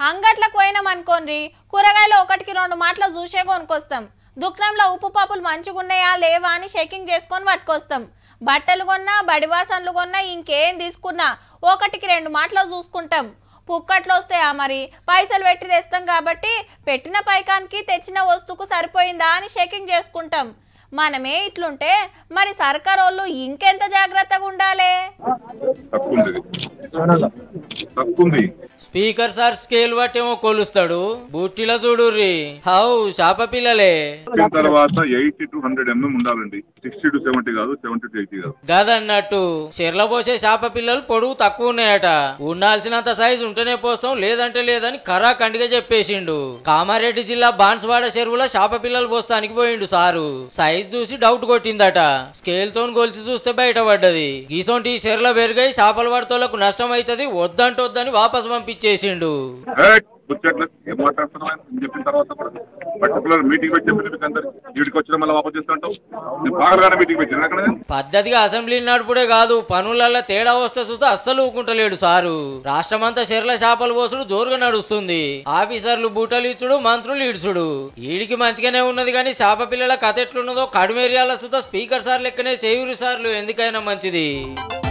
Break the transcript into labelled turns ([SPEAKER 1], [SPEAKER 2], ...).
[SPEAKER 1] అంగట్లకు పోయినాం అనుకోండి కూరగాయలు ఒకటికి రెండు మాటలు చూసే కొనుక్కొస్తాం దుకాణంలో ఉప్పు పప్పులు మంచిగున్నాయా లేవా అని చెకింగ్ చేసుకొని పట్టుకొస్తాం బట్టలు కొన్నా బడివాసన్లు కొన్నా ఇంకేం తీసుకున్నా ఒకటికి రెండు మాటలు చూసుకుంటాం పుక్కట్లు వస్తాయా మరి పైసలు పెట్టి తెస్తాం కాబట్టి పెట్టిన పైకానికి తెచ్చిన వస్తువుకు సరిపోయిందా అని చెకింగ్ చేసుకుంటాం మనమే ఇట్లుంటే మరి సర్కారోళ్ళు ఇంకెంత జాగ్రత్తగా ఉండాలి
[SPEAKER 2] తక్కువ ఉంది ఇది. తక్కువ ఉంది
[SPEAKER 3] స్పీకర్ సార్ స్కేల్ బట్టేమో కొలుస్తాడు బుట్టిలో చూడుర్రి హౌ శాప పిల్లలే
[SPEAKER 2] దీని తర్వాత ఎయిటీ టు హండ్రెడ్ ఎంఎం ఉండాలండి సిక్స్టీ టు సెవెంటీ కాదు సెవెంటీ టు ఎయిటీ కాదు
[SPEAKER 3] గదన్నట్టు చెర్ల పోసే శాప పిల్లలు పొడుగు తక్కువ ఉన్నాయట ఉండాల్సినంత సైజు ఉంటేనే పోస్తాం లేదంటే లేదని కరా కండిగా చెప్పేసిండు కామారెడ్డి జిల్లా బాన్స్వాడ చెరువులో శాప పిల్లలు పోస్తానికి పోయిండు సారు సైజ్ చూసి డౌట్ కొట్టిందట స్కేల్ తో గొలిచి చూస్తే బయటపడ్డది గీసొంటి చెర్ల పెరిగాయి చేపల పడతోళ్లకు నష్టం అవుతుంది వద్దంటొద్దని వాపస్ పంపించేసిండు
[SPEAKER 2] ఏయ్, బుచ్చట్ల ఏం మాట్లాడుతున్నావు ఆయన? నేను చెప్పిన తర్వాత కూడా పర్టికులర్ మీటింగ్ పెట్టి చెప్పింది మీకు అందరు వీడికి వచ్చిన మళ్ళీ వాపస్ చేస్తుంటావు నేను బాగా మీటింగ్ పెట్టాను అక్కడ నేను.
[SPEAKER 3] పద్ధతిగా అసెంబ్లీ నడుపుడే కాదు పనులలో తేడా వస్తే చూస్తే అస్సలు ఊకుంటలేడు సారు రాష్ట్రమంతా చెర్ల చేపలు పోసుడు జోరుగా నడుస్తుంది ఆఫీసర్లు బూటలు ఇచ్చుడు మంత్రులు ఇడుచుడు వీడికి మంచిగానే ఉన్నది కానీ చేప పిల్లల కథ ఎట్లున్నదో కడిమేరియాల సుతా స్పీకర్ సార్ లెక్కనే చేయూరు సార్లు ఎందుకైనా మంచిది